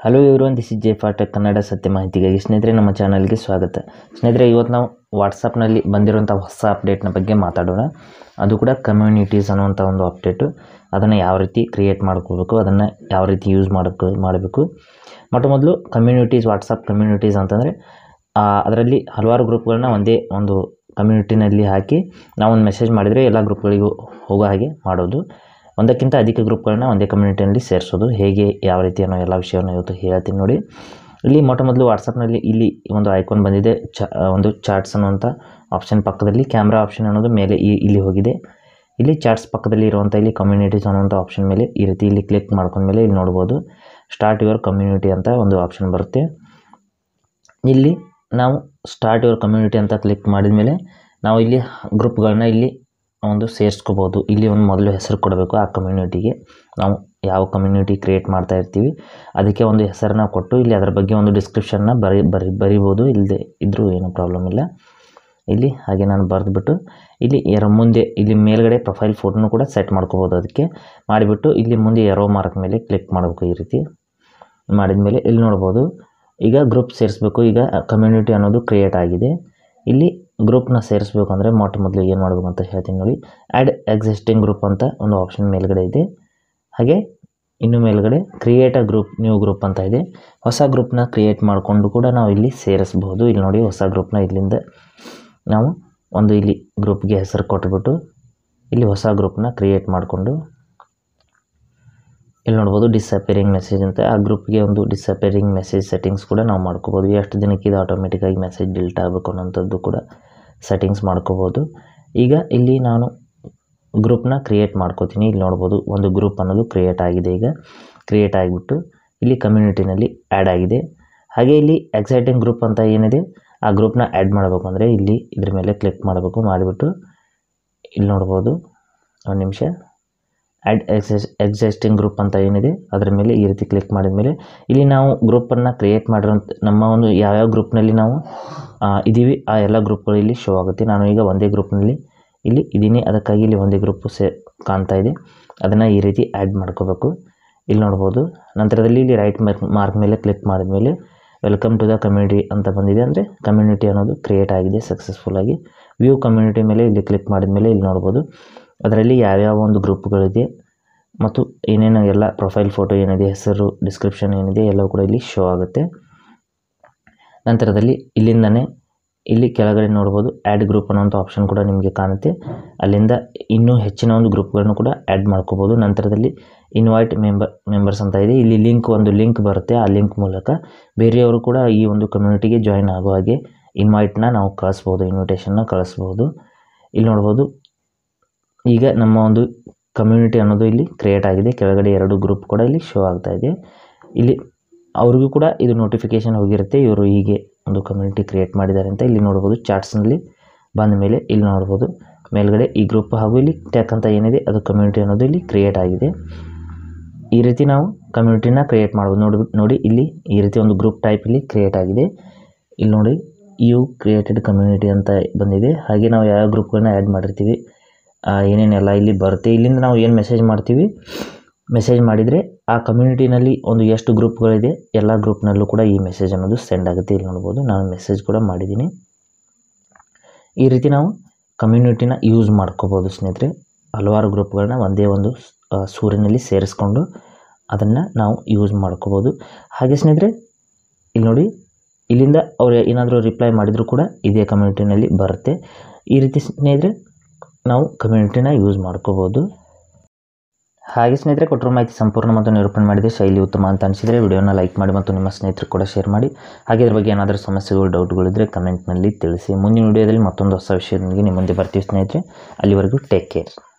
hello ಇವರೊಂದು this is ಜೆ ಫಾಟಕ್ ಕನ್ನಡ ಸತ್ಯ ಮಾಹಿತಿಗಾಗಿ ಸ್ನೇಹಿತರೆ ನಮ್ಮ ಚಾನಲ್ಗೆ ಸ್ವಾಗತ ಸ್ನೇಹಿತರೆ ಇವತ್ತು ನಾವು ವಾಟ್ಸಪ್ನಲ್ಲಿ ಬಂದಿರುವಂಥ ಹೊಸ ಅಪ್ಡೇಟ್ನ ಬಗ್ಗೆ ಮಾತಾಡೋಣ ಅದು ಕೂಡ ಕಮ್ಯುನಿಟೀಸ್ ಅನ್ನುವಂಥ ಒಂದು ಅಪ್ಡೇಟು ಅದನ್ನು ಯಾವ ರೀತಿ ಕ್ರಿಯೇಟ್ ಮಾಡ್ಕೋಬೇಕು ಅದನ್ನು ಯಾವ ರೀತಿ ಯೂಸ್ ಮಾಡಬೇಕು ಮಾಡಬೇಕು ಮೊಟ್ಟ ಮೊದಲು ಕಮ್ಯುನಿಟೀಸ್ ವಾಟ್ಸಪ್ ಕಮ್ಯುನಿಟೀಸ್ ಅಂತಂದರೆ ಅದರಲ್ಲಿ ಹಲವಾರು ಗ್ರೂಪ್ಗಳನ್ನ ಒಂದೇ ಒಂದು ಕಮ್ಯುನಿಟಿನಲ್ಲಿ ಹಾಕಿ ನಾವೊಂದು ಮೆಸೇಜ್ ಮಾಡಿದರೆ ಎಲ್ಲ ಗ್ರೂಪ್ಗಳಿಗೂ ಹೋಗೋ ಹಾಗೆ ಮಾಡೋದು ಒಂದಕ್ಕಿಂತ ಅಧಿಕ ಗ್ರೂಪ್ಗಳನ್ನ ಒಂದೇ ಕಮ್ಯುನಿಟಿಯಲ್ಲಿ ಸೇರಿಸೋದು ಹೇಗೆ ಯಾವ ರೀತಿ ಅನ್ನೋ ಎಲ್ಲ ವಿಷಯವನ್ನು ಇವತ್ತು ಹೇಳ್ತೀನಿ ನೋಡಿ ಇಲ್ಲಿ ಮೊಟ್ಟ ಮೊದಲು ವಾಟ್ಸಪ್ನಲ್ಲಿ ಇಲ್ಲಿ ಒಂದು ಐಕಾನ್ ಬಂದಿದೆ ಚ ಒಂದು ಚಾರ್ಟ್ಸ್ ಅನ್ನುವಂಥ ಆಪ್ಷನ್ ಪಕ್ಕದಲ್ಲಿ ಕ್ಯಾಮ್ರಾ ಆಪ್ಷನ್ ಅನ್ನೋದು ಮೇಲೆ ಈ ಇಲ್ಲಿ ಹೋಗಿದೆ ಇಲ್ಲಿ ಚಾರ್ಟ್ಸ್ ಪಕ್ಕದಲ್ಲಿ ಇರುವಂಥ ಇಲ್ಲಿ ಕಮ್ಯುನಿಟೀಸ್ ಅನ್ನುವಂಥ ಆಪ್ಷನ್ ಮೇಲೆ ಈ ರೀತಿ ಇಲ್ಲಿ ಕ್ಲಿಕ್ ಮಾಡ್ಕೊಂಡ್ಮೇಲೆ ಇಲ್ಲಿ ನೋಡ್ಬೋದು ಸ್ಟಾರ್ಟ್ ಯುವರ್ ಕಮ್ಯುನಿಟಿ ಅಂತ ಒಂದು ಆಪ್ಷನ್ ಬರುತ್ತೆ ಇಲ್ಲಿ ನಾವು ಸ್ಟಾರ್ಟ್ ಯುವರ್ ಕಮ್ಯುನಿಟಿ ಅಂತ ಕ್ಲಿಕ್ ಮಾಡಿದ ಮೇಲೆ ನಾವು ಇಲ್ಲಿ ಗ್ರೂಪ್ಗಳನ್ನ ಇಲ್ಲಿ ಒಂದು ಸೇರಿಸ್ಕೋಬೋದು ಇಲ್ಲಿ ಒಂದು ಮೊದಲು ಹೆಸರು ಕೊಡಬೇಕು ಆ ಕಮ್ಯುನಿಟಿಗೆ ನಾವು ಯಾವ ಕಮ್ಯುನಿಟಿ ಕ್ರಿಯೇಟ್ ಮಾಡ್ತಾ ಇರ್ತೀವಿ ಅದಕ್ಕೆ ಒಂದು ಹೆಸರನ್ನ ಕೊಟ್ಟು ಇಲ್ಲಿ ಅದರ ಬಗ್ಗೆ ಒಂದು ಡಿಸ್ಕ್ರಿಪ್ಷನ್ನ ಬರಿ ಬರಿ ಬರಿಬೋದು ಇಲ್ಲದೆ ಇದ್ದರೂ ಏನೂ ಪ್ರಾಬ್ಲಮ್ ಇಲ್ಲ ಇಲ್ಲಿ ಹಾಗೆ ನಾನು ಬರೆದ್ಬಿಟ್ಟು ಇಲ್ಲಿ ಎರ ಮುಂದೆ ಇಲ್ಲಿ ಮೇಲ್ಗಡೆ ಪ್ರೊಫೈಲ್ ಫೋಟೋನು ಕೂಡ ಸೆಟ್ ಮಾಡ್ಕೋಬೋದು ಅದಕ್ಕೆ ಮಾಡಿಬಿಟ್ಟು ಇಲ್ಲಿ ಮುಂದೆ ಎರೋ ಮಾರ್ಕ್ ಮೇಲೆ ಕ್ಲಿಕ್ ಮಾಡಬೇಕು ಈ ರೀತಿ ಮಾಡಿದ ಮೇಲೆ ಇಲ್ಲಿ ನೋಡ್ಬೋದು ಈಗ ಗ್ರೂಪ್ ಸೇರಿಸ್ಬೇಕು ಈಗ ಕಮ್ಯುನಿಟಿ ಅನ್ನೋದು ಕ್ರಿಯೇಟ್ ಆಗಿದೆ ಇಲ್ಲಿ ಗ್ರೂಪ್ನ ಸೇರಿಸ್ಬೇಕು ಅಂದರೆ ಮೊಟ್ಟ ಮೊದಲು ಏನು ಮಾಡಬೇಕು ಅಂತ ಹೇಳ್ತೀನಿ ನೋಡಿ ಆ್ಯಡ್ ಎಕ್ಸಿಸ್ಟಿಂಗ್ ಗ್ರೂಪ್ ಅಂತ ಒಂದು ಆಪ್ಷನ್ ಮೇಲ್ಗಡೆ ಇದೆ ಹಾಗೆ ಇನ್ನು ಮೇಲ್ಗಡೆ create a group new group ಅಂತ ಇದೆ ಹೊಸ ಗ್ರೂಪ್ನ ಕ್ರಿಯೇಟ್ ಮಾಡಿಕೊಂಡು ಕೂಡ ನಾವು ಇಲ್ಲಿ ಸೇರಿಸ್ಬೋದು ಇಲ್ಲಿ ನೋಡಿ ಹೊಸ ಗ್ರೂಪ್ನ ಇಲ್ಲಿಂದ ನಾವು ಒಂದು ಇಲ್ಲಿ ಗ್ರೂಪ್ಗೆ ಹೆಸರು ಕೊಟ್ಬಿಟ್ಟು ಇಲ್ಲಿ ಹೊಸ ಗ್ರೂಪ್ನ ಕ್ರಿಯೇಟ್ ಮಾಡಿಕೊಂಡು ಇಲ್ಲಿ ನೋಡ್ಬೋದು ಡಿಸಪೇರಿಂಗ್ ಮೆಸೇಜ್ ಅಂತ ಆ ಗ್ರೂಪ್ಗೆ ಒಂದು ಡಿಸಪೇರಿಂಗ್ ಮೆಸೇಜ್ ಸೆಟ್ಟಿಂಗ್ಸ್ ಕೂಡ ನಾವು ಮಾಡ್ಕೋಬೋದು ಎಷ್ಟು ದಿನಕ್ಕೆ ಇದು ಆಟೋಮೆಟಿಕ್ಕಾಗಿ ಮೆಸೇಜ್ ಡಿಲೀಟ್ ಆಗಬೇಕು ಅನ್ನೋಂಥದ್ದು ಕೂಡ ಸೆಟ್ಟಿಂಗ್ಸ್ ಮಾಡ್ಕೋಬೋದು ಈಗ ಇಲ್ಲಿ ನಾನು ಗ್ರೂಪ್ನ ಕ್ರಿಯೇಟ್ ಮಾಡ್ಕೋತೀನಿ ಇಲ್ಲಿ ನೋಡ್ಬೋದು ಒಂದು ಗ್ರೂಪ್ ಅನ್ನೋದು ಕ್ರಿಯೇಟ್ ಆಗಿದೆ ಈಗ ಕ್ರಿಯೇಟ್ ಆಗಿಬಿಟ್ಟು ಇಲ್ಲಿ ಕಮ್ಯುನಿಟಿನಲ್ಲಿ ಆ್ಯಡ್ ಆಗಿದೆ ಹಾಗೆ ಇಲ್ಲಿ ಎಕ್ಸೈಟಿಂಗ್ ಗ್ರೂಪ್ ಅಂತ ಏನಿದೆ ಆ ಗ್ರೂಪ್ನ ಆ್ಯಡ್ ಮಾಡಬೇಕು ಅಂದರೆ ಇಲ್ಲಿ ಇದ್ರ ಮೇಲೆ ಕ್ಲಿಕ್ ಮಾಡಬೇಕು ಮಾಡಿಬಿಟ್ಟು ಇಲ್ಲಿ ನೋಡ್ಬೋದು ಒಂದು ನಿಮಿಷ ಆ್ಯಡ್ ಎಕ್ಸಸ್ ಎಕ್ಸಿಸ್ಟಿಂಗ್ ಗ್ರೂಪ್ ಅಂತ ಏನಿದೆ ಅದರ ಮೇಲೆ ಈ ರೀತಿ ಕ್ಲಿಕ್ ಮಾಡಿದ ಮೇಲೆ ಇಲ್ಲಿ ನಾವು ಗ್ರೂಪನ್ನು ಕ್ರಿಯೇಟ್ ಮಾಡಿರೋಂಥ ನಮ್ಮ ಒಂದು ಯಾವ್ಯಾವ ಗ್ರೂಪ್ನಲ್ಲಿ ನಾವು ಇದ್ದೀವಿ ಆ ಎಲ್ಲ ಗ್ರೂಪ್ಗಳು ಇಲ್ಲಿ ಶೋ ಆಗುತ್ತೆ ನಾನು ಈಗ ಒಂದೇ ಗ್ರೂಪ್ನಲ್ಲಿ ಇಲ್ಲಿ ಇದ್ದೀನಿ ಅದಕ್ಕಾಗಿ ಇಲ್ಲಿ ಒಂದೇ ಗ್ರೂಪು ಸೇ ಕಾಣ್ತಾ ಇದೆ ಅದನ್ನು ಈ ರೀತಿ ಆ್ಯಡ್ ಮಾಡ್ಕೋಬೇಕು ಇಲ್ಲಿ ನೋಡ್ಬೋದು ನಂತರದಲ್ಲಿ ಇಲ್ಲಿ ರೈಟ್ ಮಾರ್ಕ್ ಮಾರ್ಕ್ ಮೇಲೆ ಕ್ಲಿಕ್ ಮಾಡಿದ ಮೇಲೆ ವೆಲ್ಕಮ್ ಟು ದ ಕಮ್ಯುನಿಟಿ ಅಂತ ಬಂದಿದೆ ಅಂದರೆ ಕಮ್ಯುನಿಟಿ ಅನ್ನೋದು ಕ್ರಿಯೇಟ್ ಆಗಿದೆ ಸಕ್ಸಸ್ಫುಲ್ಲಾಗಿ ವ್ಯೂ ಕಮ್ಯುನಿಟಿ ಮೇಲೆ ಇಲ್ಲಿ ಕ್ಲಿಕ್ ಮಾಡಿದ ಮೇಲೆ ಇಲ್ಲಿ ನೋಡ್ಬೋದು ಅದರಲ್ಲಿ ಯಾವ್ಯಾವ ಒಂದು ಗ್ರೂಪ್ಗಳಿದೆ ಮತ್ತು ಏನೇನು ಎಲ್ಲ ಪ್ರೊಫೈಲ್ ಫೋಟೋ ಏನಿದೆ ಹೆಸರು ಡಿಸ್ಕ್ರಿಪ್ಷನ್ ಏನಿದೆ ಎಲ್ಲವೂ ಕೂಡ ಇಲ್ಲಿ ಶೋ ಆಗುತ್ತೆ ನಂತರದಲ್ಲಿ ಇಲ್ಲಿಂದನೇ ಇಲ್ಲಿ ಕೆಳಗಡೆ ನೋಡ್ಬೋದು ಆ್ಯಡ್ ಗ್ರೂಪ್ ಅನ್ನೋಂಥ ಆಪ್ಷನ್ ಕೂಡ ನಿಮಗೆ ಕಾಣುತ್ತೆ ಅಲ್ಲಿಂದ ಇನ್ನೂ ಹೆಚ್ಚಿನ ಒಂದು ಗ್ರೂಪ್ಗಳನ್ನು ಕೂಡ ಆ್ಯಡ್ ಮಾಡ್ಕೋಬೋದು ನಂತರದಲ್ಲಿ ಇನ್ವೈಟ್ ಮೆಂಬರ್ ಮೆಂಬರ್ಸ್ ಅಂತ ಇದೆ ಇಲ್ಲಿ ಲಿಂಕ್ ಒಂದು ಲಿಂಕ್ ಬರುತ್ತೆ ಆ ಲಿಂಕ್ ಮೂಲಕ ಬೇರೆಯವರು ಕೂಡ ಈ ಒಂದು ಕಮ್ಯುನಿಟಿಗೆ ಜಾಯಿನ್ ಆಗೋ ಹಾಗೆ ಇನ್ವೈಟ್ನ ನಾವು ಕಳಿಸ್ಬೋದು ಇನ್ವಿಟೇಷನ್ನ ಕಳಿಸ್ಬೋದು ಇಲ್ಲಿ ನೋಡ್ಬೋದು ಈಗ ನಮ್ಮ ಒಂದು ಕಮ್ಯುನಿಟಿ ಅನ್ನೋದು ಇಲ್ಲಿ ಕ್ರಿಯೇಟ್ ಆಗಿದೆ ಕೆಳಗಡೆ ಎರಡು ಗ್ರೂಪ್ ಕೂಡ ಇಲ್ಲಿ ಶೋ ಆಗ್ತಾ ಇದೆ ಇಲ್ಲಿ ಅವ್ರಿಗೂ ಕೂಡ ಇದು ನೋಟಿಫಿಕೇಷನ್ ಹೋಗಿರುತ್ತೆ ಇವರು ಹೀಗೆ ಒಂದು ಕಮ್ಯುನಿಟಿ ಕ್ರಿಯೇಟ್ ಮಾಡಿದ್ದಾರೆ ಅಂತ ಇಲ್ಲಿ ನೋಡ್ಬೋದು ಚಾರ್ಟ್ಸ್ನಲ್ಲಿ ಬಂದ ಮೇಲೆ ಇಲ್ಲಿ ನೋಡ್ಬೋದು ಮೇಲ್ಗಡೆ ಈ ಗ್ರೂಪ್ ಹಾಗೂ ಇಲ್ಲಿ ಟ್ಯಾಕ್ ಅಂತ ಏನಿದೆ ಅದು ಕಮ್ಯುನಿಟಿ ಅನ್ನೋದು ಇಲ್ಲಿ ಕ್ರಿಯೇಟ್ ಆಗಿದೆ ಈ ರೀತಿ ನಾವು ಕಮ್ಯುನಿಟಿನ ಕ್ರಿಯೇಟ್ ಮಾಡ್ಬೋದು ನೋಡಿ ನೋಡಿ ಇಲ್ಲಿ ಈ ರೀತಿ ಒಂದು ಗ್ರೂಪ್ ಟೈಪ್ ಇಲ್ಲಿ ಕ್ರಿಯೇಟ್ ಆಗಿದೆ ಇಲ್ಲಿ ನೋಡಿ ಯು ಕ್ರಿಯೇಟೆಡ್ ಕಮ್ಯುನಿಟಿ ಅಂತ ಬಂದಿದೆ ಹಾಗೆ ನಾವು ಯಾವ ಗ್ರೂಪ್ಗಳನ್ನ ಆ್ಯಡ್ ಮಾಡಿರ್ತೀವಿ ಏನೇನೆಲ್ಲ ಇಲ್ಲಿ ಬರುತ್ತೆ ಇಲ್ಲಿಂದ ನಾವು ಏನು ಮೆಸೇಜ್ ಮಾಡ್ತೀವಿ ಮೆಸೇಜ್ ಮಾಡಿದರೆ ಆ ಕಮ್ಯುನಿಟಿನಲ್ಲಿ ಒಂದು ಎಷ್ಟು ಗ್ರೂಪ್ಗಳಿದೆ ಎಲ್ಲ ಗ್ರೂಪ್ನಲ್ಲೂ ಕೂಡ ಈ ಮೆಸೇಜ್ ಅನ್ನೋದು ಸೆಂಡ್ ಆಗುತ್ತೆ ಇಲ್ಲಿ ನೋಡ್ಬೋದು ನಾನು ಮೆಸೇಜ್ ಕೂಡ ಮಾಡಿದ್ದೀನಿ ಈ ರೀತಿ ನಾವು ಕಮ್ಯುನಿಟಿನ ಯೂಸ್ ಮಾಡ್ಕೋಬೋದು ಸ್ನೇಹಿತರೆ ಹಲವಾರು ಗ್ರೂಪ್ಗಳನ್ನ ಒಂದೇ ಒಂದು ಸೂರಿನಲ್ಲಿ ಸೇರಿಸ್ಕೊಂಡು ಅದನ್ನು ನಾವು ಯೂಸ್ ಮಾಡ್ಕೋಬೋದು ಹಾಗೆ ಸ್ನೇಹಿತರೆ ಇಲ್ಲಿ ನೋಡಿ ಇಲ್ಲಿಂದ ಅವ್ರು ಏನಾದರೂ ರಿಪ್ಲೈ ಮಾಡಿದರೂ ಕೂಡ ಇದೇ ಕಮ್ಯುನಿಟಿನಲ್ಲಿ ಬರುತ್ತೆ ಈ ರೀತಿ ಸ್ನೇಹಿತರೆ ನಾವು ಕಮ್ಯುನಿಟಿನ ಯೂಸ್ ಮಾಡ್ಕೋಬೋದು ಹಾಗೆ ಸ್ನೇಹಿತರೆ ಕೊಟ್ಟಿರೋ ಮಾಹಿತಿ ಸಂಪೂರ್ಣ ಮತ್ತು ನಿರೂಪಣೆ ಮಾಡಿದೆ ಶೈಲಿ ಉತ್ತಮ ಅಂತ ಅನಿಸಿದರೆ ವಿಡಿಯೋನ ಲೈಕ್ ಮಾಡಿ ಮತ್ತು ನಿಮ್ಮ ಸ್ನೇಹಿತರು ಕೂಡ ಶೇರ್ ಮಾಡಿ ಹಾಗೆ ಇದ್ರ ಬಗ್ಗೆ ಏನಾದರೂ ಸಮಸ್ಯೆಗಳು ಡೌಟ್ಗಳಿದ್ದರೆ ಕಮೆಂಟ್ನಲ್ಲಿ ತಿಳಿಸಿ ಮುಂದಿನ ವಿಡಿಯೋದಲ್ಲಿ ಮತ್ತೊಂದು ಹೊಸ ವಿಷಯದೊಂದಿಗೆ ನಿಮ್ಮ ಮುಂದೆ ಬರ್ತೀವಿ ಸ್ನೇಹಿತರೆ ಅಲ್ಲಿವರೆಗೂ ಟೇಕ್ ಕೇರ್